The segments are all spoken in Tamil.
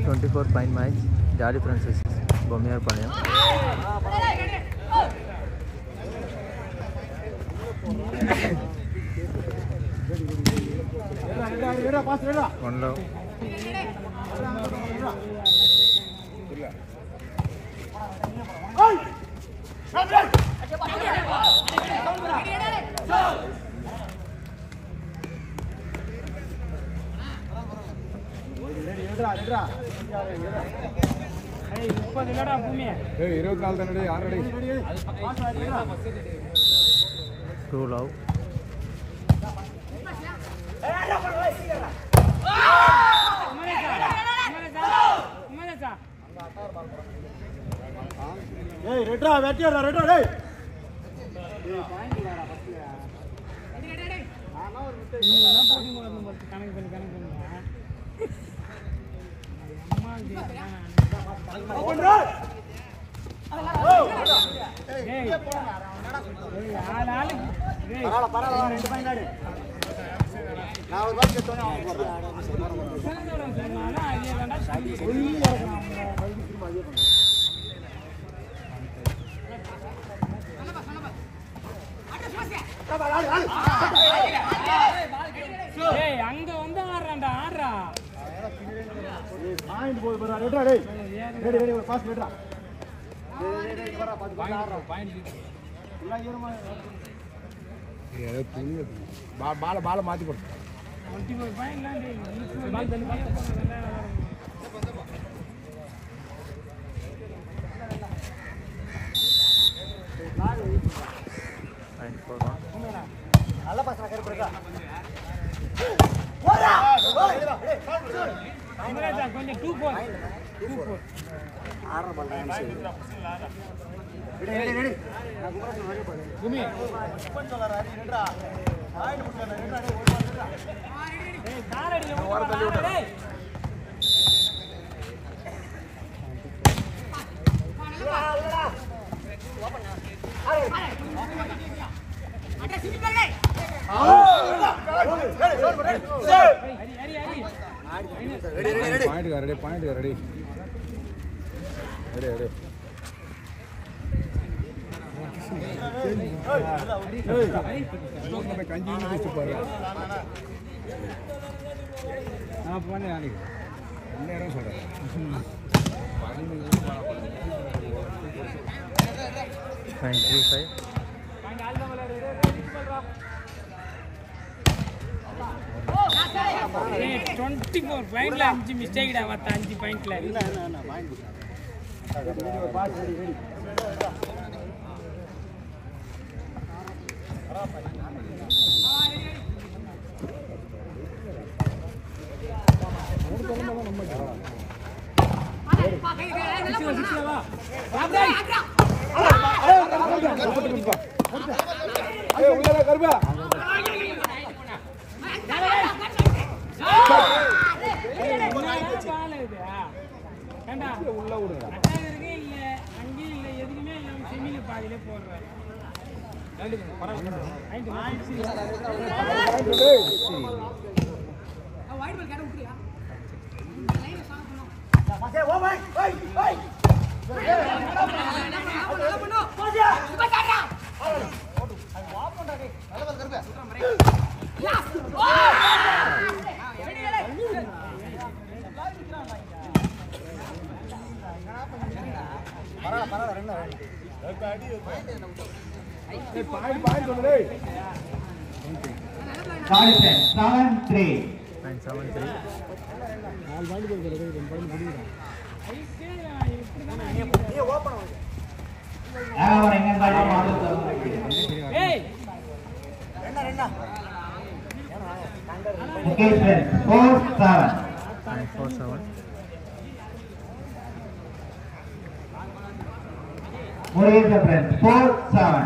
Twenty four point match jolly friends Bommaiyarpalayam one love இருபத்தி நாலு தானே ஆறடி டூ லவ் ஏய் ரெட்டா வெட்டியாடா ரெட்டா டேய் பரவாயில்ல பரவாயில்ல ரெண்டு பாயிண்ட் ஆடு நான் ஒரு பால் கேட்டோன்னே அவன் போடுறான் ஏய் அங்க வந்து ஆடுறான்டா ஆடுறா பாயிண்ட் போது பாரு ரெட்டா டேய் ரெடி ரெடி ஒரு பாஸ் ரெட்டா டேய் டேய் டேய் வரா பாத்து பாத்து ஆடுறா பாயிண்ட் எல்லாம் ஈரமா ஏதோ துணி பா பாலை பாலை மாற்றி போடு டுவெண்ட்டி ஃபோர் பாயிண்ட்லாம் பாயிண்ட் ஃபோர் நல்ல பாஸ் நான் கருப்பு ரெட்டா கொஞ்சம் டூ ஃபோர் ஆடுற பால் தான் ரெடி ரெடி ரெடி நான் குமரன் வரைய போறேன் குமி இப்பன் சொல்றாரு ரெட்டா பாயிண்ட் முடிச்சானே ரெட்டா டேய் ஒரு பால் ரெட்டா ஏய் காலடி டேய் Hari Hari Hari ready ready ready point ready point ready ready ready கஞ்சி குடிச்சு பாரு நான் போனேன் நாளைக்கு நேரம் சொல்கிறேன் பாயிண்ட் த்ரீ ஃபைவ் ஏய் டுவெண்ட்டி ஃபோர் பாயிண்ட்ல அஞ்சு மிஸ்டேக்டா மற்ற அஞ்சு பாயிண்ட்ல என்ன என்ன என்ன பாயிண்ட் ரெடி ஒரு பாஸ் ரெடி ரெடி ஏய் உள்ளே கருப்பா பால் இது ஏண்டா உள்ள விடுங்க அட்டாக் இருக்கு இல்ல அங்கேயும் இல்ல எதுக்குமே இல்லாம செமியில பாதியிலே போடுறாரு பாஸ் ஓ பாய் ஓய் ஓய் பரவாயில்ல பரவாயில்ல ரெண்டு பாயிண்ட் பாயிண்ட் சொல்லு டேய் seven three. Point seven three நாலு பாயிண்ட் போகுது ரெண்டு பாயிண்ட் பிடிக்கிறேன் நீ ஓபன் பண்ணு However, எங்க இருந்தாலும் மாடல் தரும். ஏய் ரெண்டா ரெண்டா Mukesh friends, four seven. Point four seven முருகேச friends, four seven.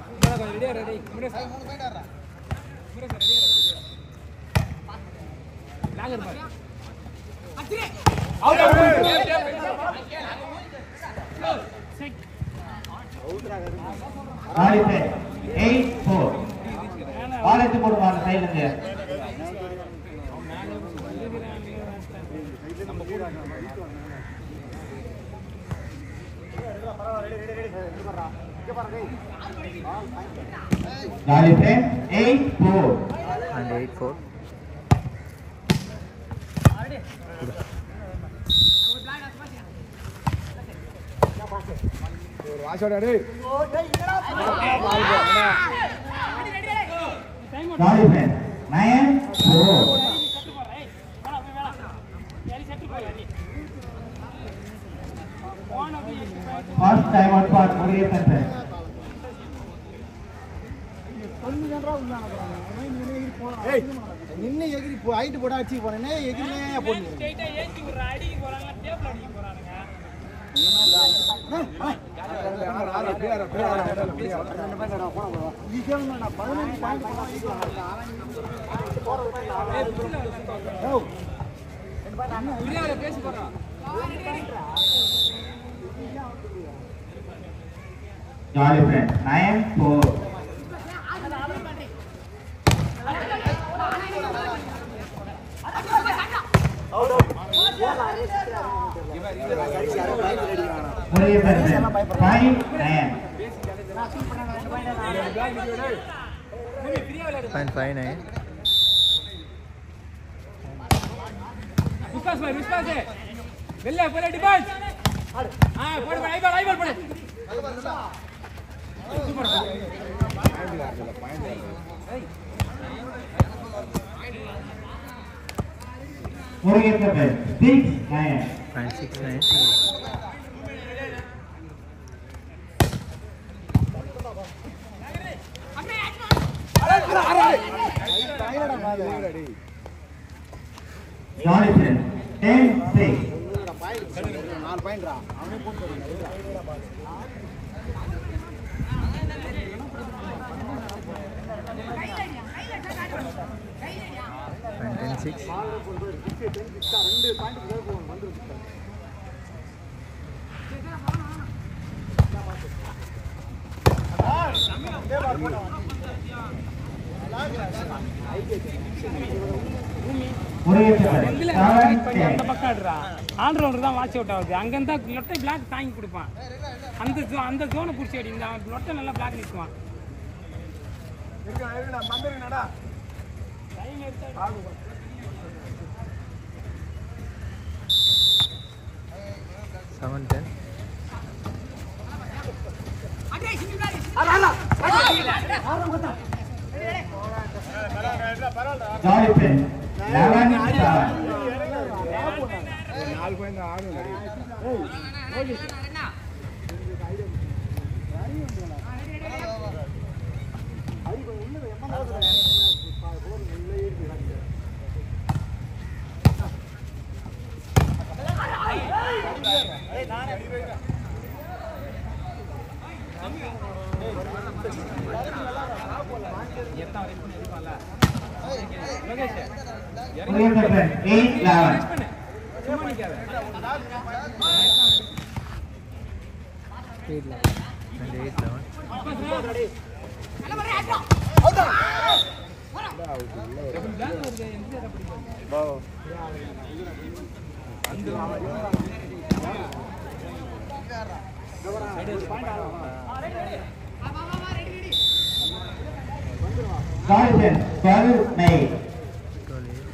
நாலு friends, eight four. வாழைத்து போடுமா அந்த சைடுல இருந்து நம்ம கூட Jolly friend, eight four. and 8 4. ஒரு வாசோட டேய் Jolly friend, nine four. First time out for Murugesan friend. ஏய் நின்னு எகிரி போ ஹைட் போட அடிச்சு போனேனே எகிரினே போடுங்க அடிக்க போறாங்க டேபிள் அடிக்க போறானுங்க அப்படியே அப்படியே Jolly friend, nine four. Murugesan friend, five nine. Point five nine. Vishwas பாரு விஸ்வாஸ் வெளில போல டிபாஸ் ஆ போடு போடு ஐபால் ஐபால் போடு Murugesan friend, six nine. Point six nine. Jolly friend, ten six. நாலு பாயிண்ட்ரா அவனே போட்டு Point ten six. ரெண்டு பாயிண்ட் வந்து Murugesan friend, seven அந்த ten. பக்கம் ஆடுறா ஆல்ரவுண்டர் தான் வாட்ச் அவுட் ஆகுது அங்க இருந்தா லொட்டை பிளாக் தாங்கி கொடுப்பான் அந்த zone- அந்த ஜோனை பிடிச்சி அடி இந்த லொட்டை நல்லா பிளாக் நிற்குவான் இருக்கா இருக்கா மந்திரங்கடா Seven ten. Jolly friend, eleven seven. நாலு பாயிண்ட் ஆடு Murugesan friend, eight eleven. Eight eleven. And eight eleven. Jolly friend, twelve nine. Twelve eight.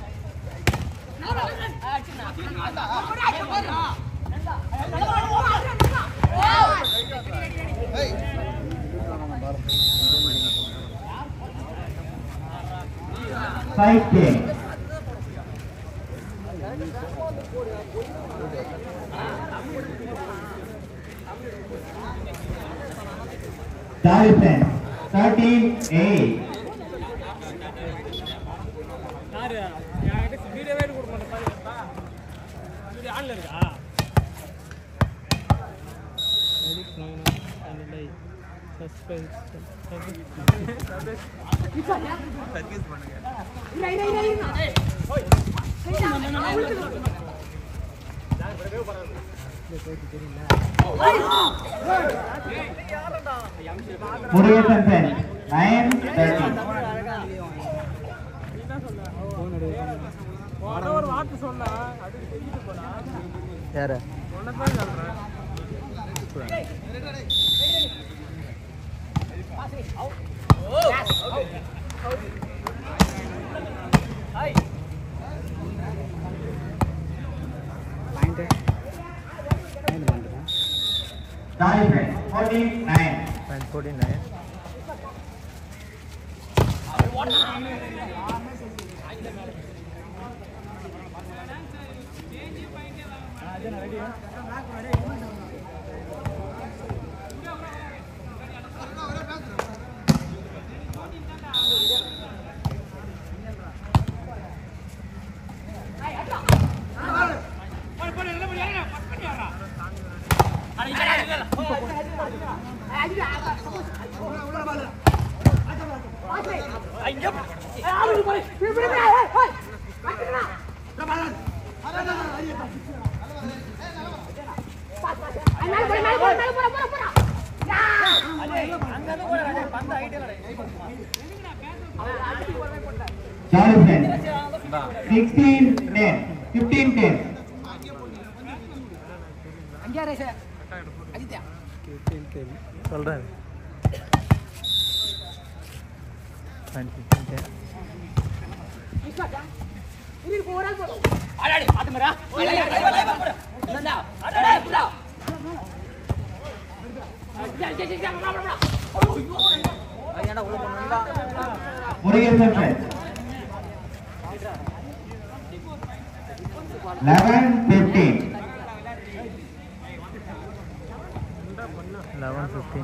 Five ten. Jolly friend, thirteen eight. யாரு என்கிட்ட வீடியோவே கொடுக்க மாட்டேன் பாருப்பா வீடியோ ஆன்ல இருக்கா Murugesan friend, nine thirty. ஒரு வார்த்தை சொன்னா அது செஞ்சுட்டு போனா யார Jolly friends, 49. Point fourteen nine Jolly friends, 16 10, 15 10. சொல்கிறேன் point fifteen ten Murugesan friends. 11 15. Eleven fifteen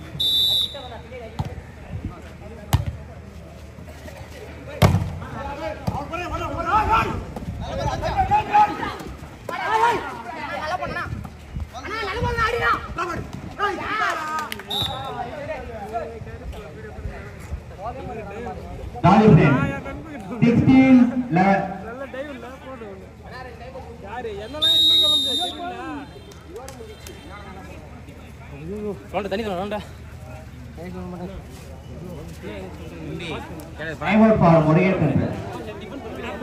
Jolly friends, 16 11. Time out for Murugesan friends.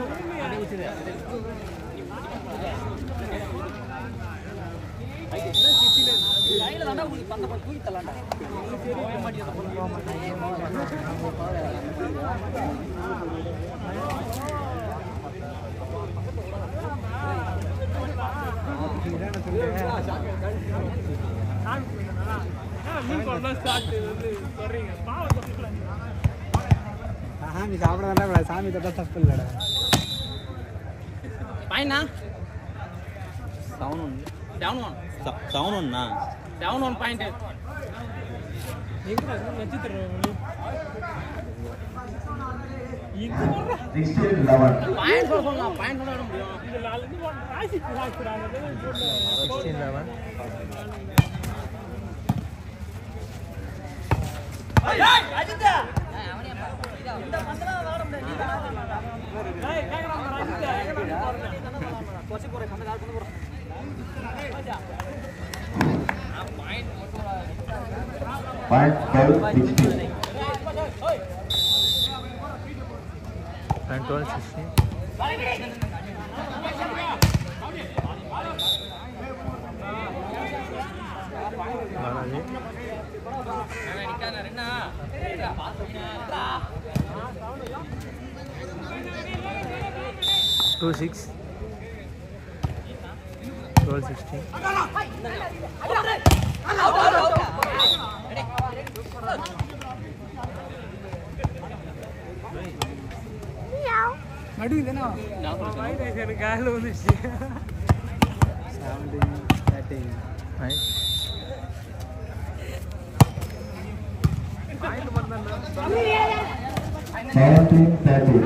சாமி சாப்பிட வேண்டாம் சாமி தொட்டா தப்பு இல்லடா பாயிண்ணா sound one down one sound ஒன்னா down one point Sixteen eleven. Point சொல்ல சொல்லலாம் பாயிண்ட் சொல்ல விட முடியும் sixteen eleven Point twelve sixteen. Point twelve sixteen Balaji two six twelve sixteen seventeen thirteen nine Seventeen thirteen.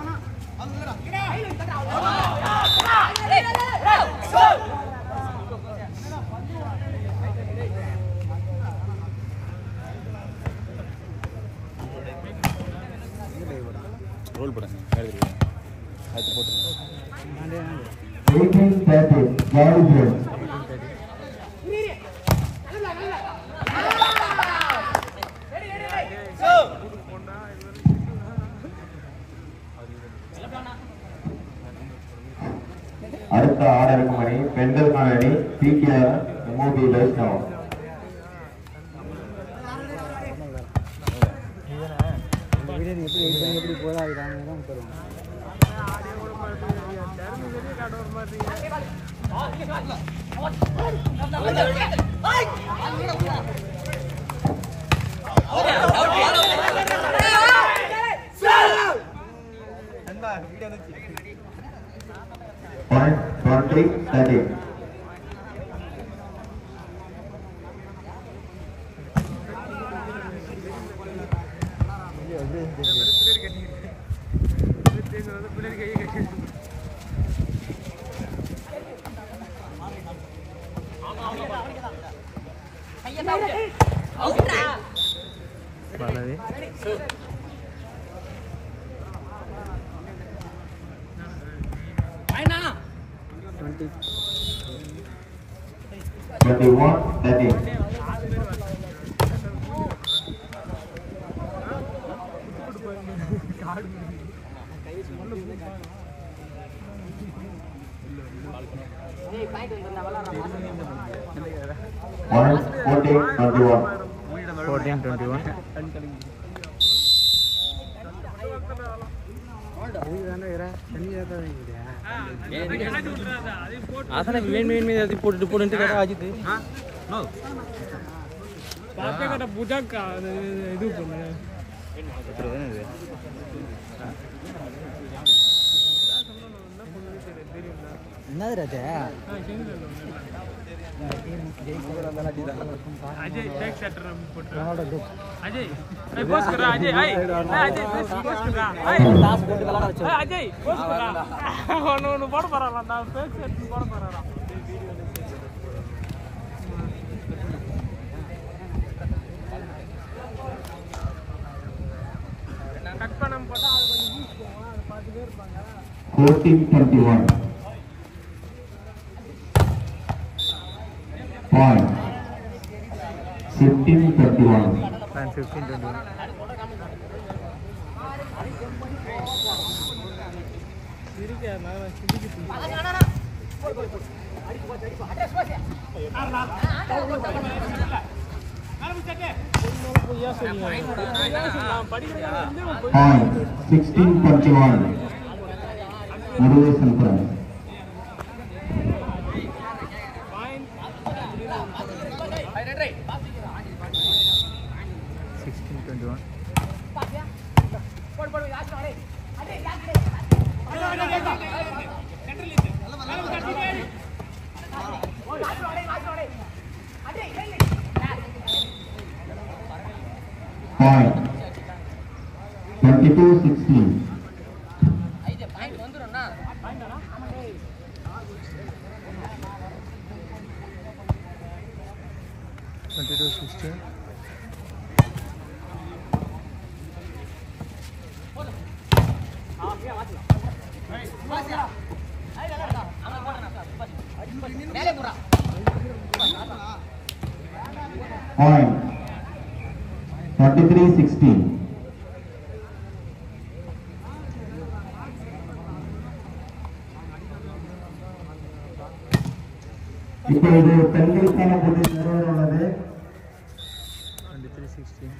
Roll போடுங்க எழுதிருக்கேன் அது போட்டுருங்க Eighteen thirteen. Jolly friends. அடுத்த அடுத்த ஆட இருக்கும் அணி பெண்களுக்கான அணி PKR MOP Vaishnavam point twenty thirty பலவே twenty one thirty one fourteen twenty one fourteen twenty one அதான் மெயின் மெயின் மீது அதை போட்டுட்டு போட்டுட்டு கடை அஜித் பாப்பே கட்ட புஜாக்கா அது இது பண்ணு அஜய் டேக் ஷட்டர் போட்டு அஜய் ஏய் போஸ் கரா அஜய் ஐய் ஏய் அஜய் போஸ் போஸ் கரா ஐய் ஏய் அஜய் போஸ் கரா ஒன்னு ஒன்னு போட போறான் நான் பேக் ஷட்டர் போட போறான் கட் பண்ணாம போட்டா அது கொஞ்சம் யூஸ் போகும் அதை பார்த்துட்டே இருப்பாங்க fourteen twenty one point fifteen twenty one point fifteen twenty one இருக்கு நான் சிந்திக்கிட்டு point sixteen twenty one Murugesan friends sixteen twenty one point twenty two sixteen twenty two sixteen point twenty three sixteen இப்பொழுது பெண்களுக்கான போட்டி நிறைவேற உள்ளது twenty three sixteen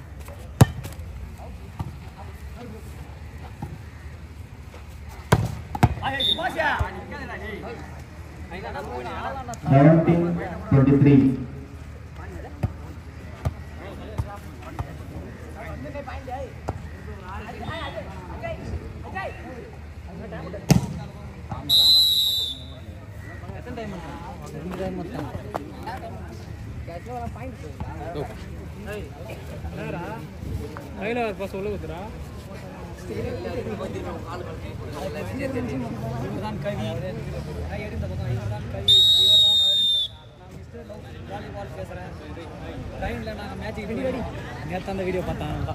seventeen twenty three கையில் இருப்பா சொல்லு குத்துரா நேற்று அந்த வீடியோ பார்த்தாங்க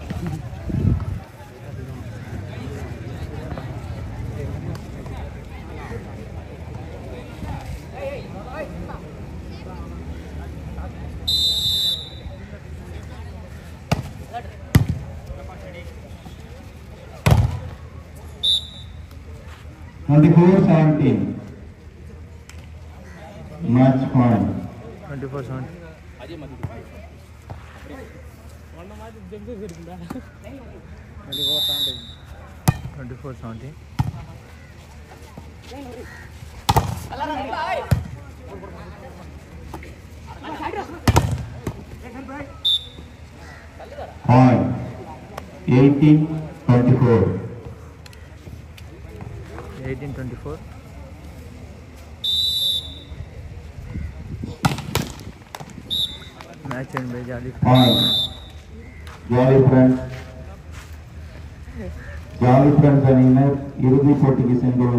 twenty four seventeen match point. Twenty four seventeen ஒன்ன மாதிரி ஜெம்சஸ் இருக்குடா twenty four seventeen Point. 18 24. Eighteen twenty four match and by jolly Point. Jolly Friends. Jolly Friends அணியினர் இறுதிப் போட்டிக்கு சென்று